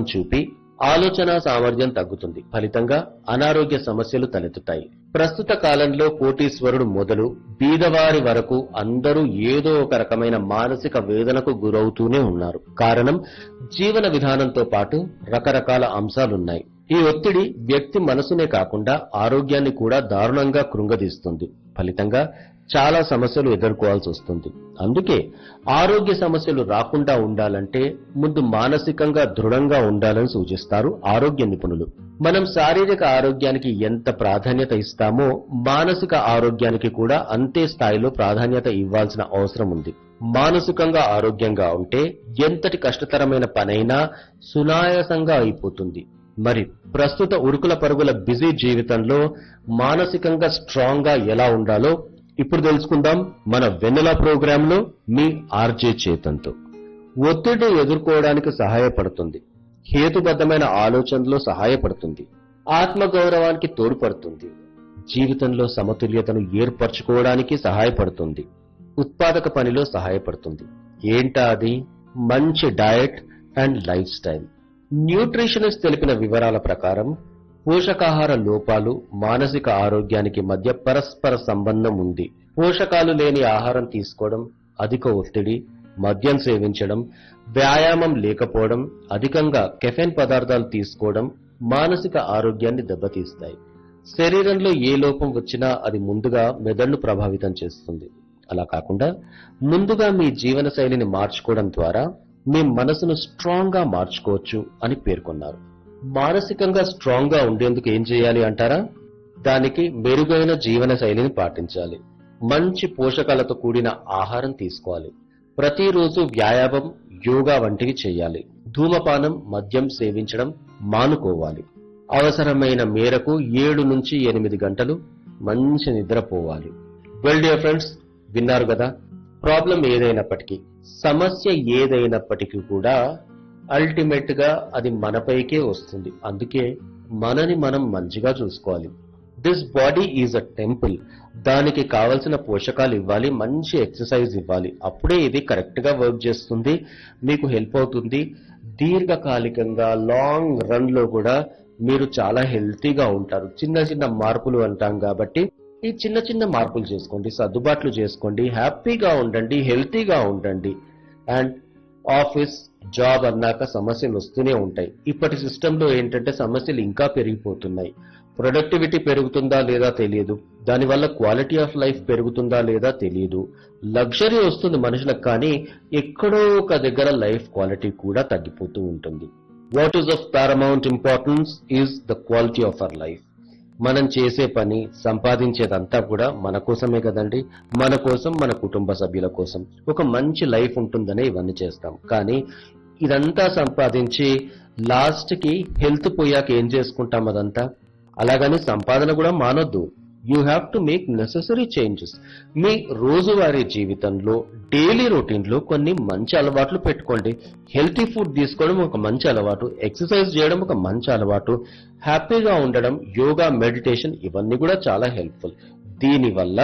చూపి ఆలోచన సామర్థ్యం తగ్గుతుంది ఫలితంగా అనారోగ్య సమస్యలు తలెత్తుతాయి ప్రస్తుత కాలంలో కోటీశ్వరుడు మొదలు బీదవారి వరకు అందరూ ఏదో ఒక రకమైన మానసిక వేదనకు గురవుతూనే ఉన్నారు కారణం జీవన విధానంతో పాటు రకరకాల అంశాలున్నాయి ఈ ఒత్తిడి వ్యక్తి మనసునే కాకుండా ఆరోగ్యాన్ని కూడా దారుణంగా కృంగదీస్తుంది ఫలితంగా చాలా సమస్యలు ఎదుర్కోవాల్సి వస్తుంది అందుకే ఆరోగ్య సమస్యలు రాకుండా ఉండాలంటే ముందు మానసికంగా దృఢంగా ఉండాలని సూచిస్తారు ఆరోగ్య నిపుణులు మనం శారీరక ఆరోగ్యానికి ఎంత ప్రాధాన్యత ఇస్తామో మానసిక ఆరోగ్యానికి కూడా అంతే స్థాయిలో ప్రాధాన్యత ఇవ్వాల్సిన అవసరం ఉంది మానసికంగా ఆరోగ్యంగా ఉంటే ఎంతటి కష్టతరమైన పనైనా సునాయాసంగా అయిపోతుంది మరి ప్రస్తుత ఉరుకుల పరుగుల బిజీ జీవితంలో మానసికంగా స్ట్రాంగ్ గా ఎలా ఉండాలో ఇప్పుడు తెలుసుకుందాం మన వెన్నెల ప్రోగ్రాంలో మీ ఆర్జే చేతంతో ఒత్తిడి ఎదుర్కోవడానికి సహాయపడుతుంది హేతుబద్ధమైన ఆలోచనలో సహాయపడుతుంది ఆత్మగౌరవానికి తోడ్పడుతుంది జీవితంలో సమతుల్యతను ఏర్పరచుకోవడానికి సహాయపడుతుంది ఉత్పాదక పనిలో సహాయపడుతుంది ఏంటా అది మంచి diet and lifestyle nutritionist తెలిపిన వివరాల ప్రకారం పోషకాహార లోపాలు మానసిక ఆరోగ్యానికి మధ్య పరస్పర సంబంధం ఉంది పోషకాలు లేని ఆహారం తీసుకోవడం అధిక ఒత్తిడి మద్యం సేవించడం వ్యాయామం లేకపోవడం అధికంగా కెఫెన్ పదార్థాలు తీసుకోవడం మానసిక ఆరోగ్యాన్ని దెబ్బతీస్తాయి శరీరంలో ఏ లోపం వచ్చినా అది ముందుగా మెదడును ప్రభావితం చేస్తుంది అలా కాకుండా ముందుగా మీ జీవన శైలిని మార్చుకోవడం ద్వారా మీ మనసును స్ట్రాంగ్ గా మార్చుకోవచ్చు అని పేర్కొన్నారు మానసికంగా స్ట్రాంగ్ గా ఉండేందుకు ఏం చేయాలి అంటారా దానికి మెరుగైన జీవన శైలిని పాటించాలి మంచి పోషకాలతో కూడిన ఆహారం తీసుకోవాలి ప్రతిరోజు వ్యాయామం యోగా వంటివి చేయాలి ధూమపానం మద్యం సేవించడం మానుకోవాలి అవసరమైన మేరకు ఏడు నుంచి ఎనిమిది గంటలు మంచి నిద్రపోవాలి వెల్ డియర్ ఫ్రెండ్స్ విన్నారు కదా ప్రాబ్లం ఏదైనప్పటికీ సమస్య ఏదైనప్పటికీ కూడా అల్టిమేట్ గా అది మనపైకే వస్తుంది అందుకే మనని మనం మంచిగా చూసుకోవాలి this body is a temple దానికి కావలసిన పోషకాలు ఇవ్వాలి మంచి ఎక్సర్సైజ్ ఇవ్వాలి అప్పుడే ఇది కరెక్ట్ గా వర్క్ చేస్తుంది మీకు హెల్ప్ అవుతుంది దీర్ఘకాలికంగా లాంగ్ రన్ లో కూడా మీరు చాలా హెల్తీగా ఉంటారు చిన్న చిన్న మార్పులు అంటాం కాబట్టి ఈ చిన్న చిన్న మార్పులు చేసుకోండి సర్దుబాట్లు చేసుకోండి హ్యాపీగా ఉండండి హెల్తీగా ఉండండి అండ్ ఆఫీస్ జాబ్ అన్నాక సమస్యలు వస్తూనే ఉంటాయి ఇప్పటి సిస్టంలో ఏంటంటే సమస్యలు ఇంకా పెరిగిపోతున్నాయి ప్రొడక్టివిటీ పెరుగుతుందా లేదా తెలియదు దానివల్ల క్వాలిటీ ఆఫ్ లైఫ్ పెరుగుతుందా లేదా తెలియదు లగ్జరీ వస్తుంది మనుషులకు కానీ ఎక్కడో ఒక దగ్గర లైఫ్ క్వాలిటీ కూడా తగ్గిపోతూ ఉంటుంది what is of paramount importance is the quality of our life మనం చేసే పని సంపాదించేదంతా కూడా మన కోసమే కదండి మన కోసం మన కుటుంబ సభ్యుల కోసం ఒక మంచి లైఫ్ ఉంటుందనే ఇవన్నీ చేస్తాం కానీ ఇదంతా సంపాదించి లాస్ట్ కి హెల్త్ పోయాక ఏం చేసుకుంటాం అదంతా అలాగని సంపాదన కూడా మానొద్దు you have to make necessary changes మీ రోజువారీ జీవితంలో డైలీ రొటీన్ లో కొన్ని మంచి అలవాట్లు పెట్టుకోండి హెల్తీ ఫుడ్ తీసుకోవడం ఒక మంచి అలవాటు ఎక్సర్సైజ్ చేయడం ఒక మంచి అలవాటు హ్యాపీగా ఉండడం యోగా మెడిటేషన్ ఇవన్నీ కూడా చాలా హెల్ప్ఫుల్ దీనివల్ల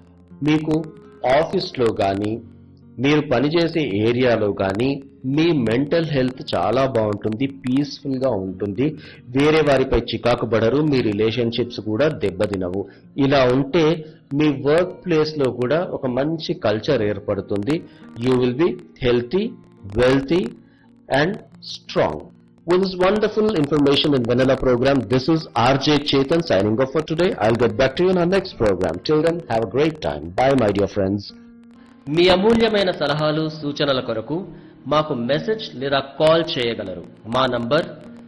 మీకు ఆఫీస్లో కానీ మీరు పనిచేసే ఏరియాలో కానీ మీ మెంటల్ హెల్త్ చాలా బాగుంటుంది పీస్ఫుల్ గా ఉంటుంది వేరే వారిపై చికాకు పడరు మీ రిలేషన్షిప్స్ కూడా దెబ్బతినవు ఇలా ఉంటే మీ వర్క్ ప్లేస్ లో కూడా ఒక మంచి కల్చర్ ఏర్పడుతుంది you will be healthy wealthy and strong With this wonderful information in Vanilla program, this is RJ Chetan signing off for today. I'll get back to you in our next program. Till then, have a great time. Bye, my dear friends. మీ అమూల్యమైన సలహాలు సూచనల కొరకు మాకు message లేదా call చేయగలరు మా number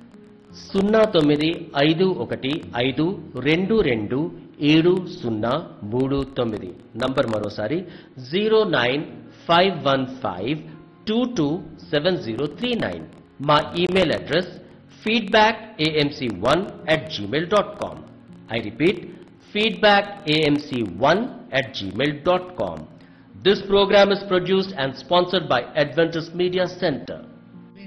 సున్నా తొమ్మిది ఐదు ఒకటి ఐదు రెండు రెండు ఏడు సున్నా మూడు తొమ్మిది నంబర్ మరోసారి zero nine five one five two two seven zero three nine మా email address feedback AMC one at Gmail dot com I repeat feedback amc1 at gmail.com. This program is produced and sponsored by Adventist Media Center.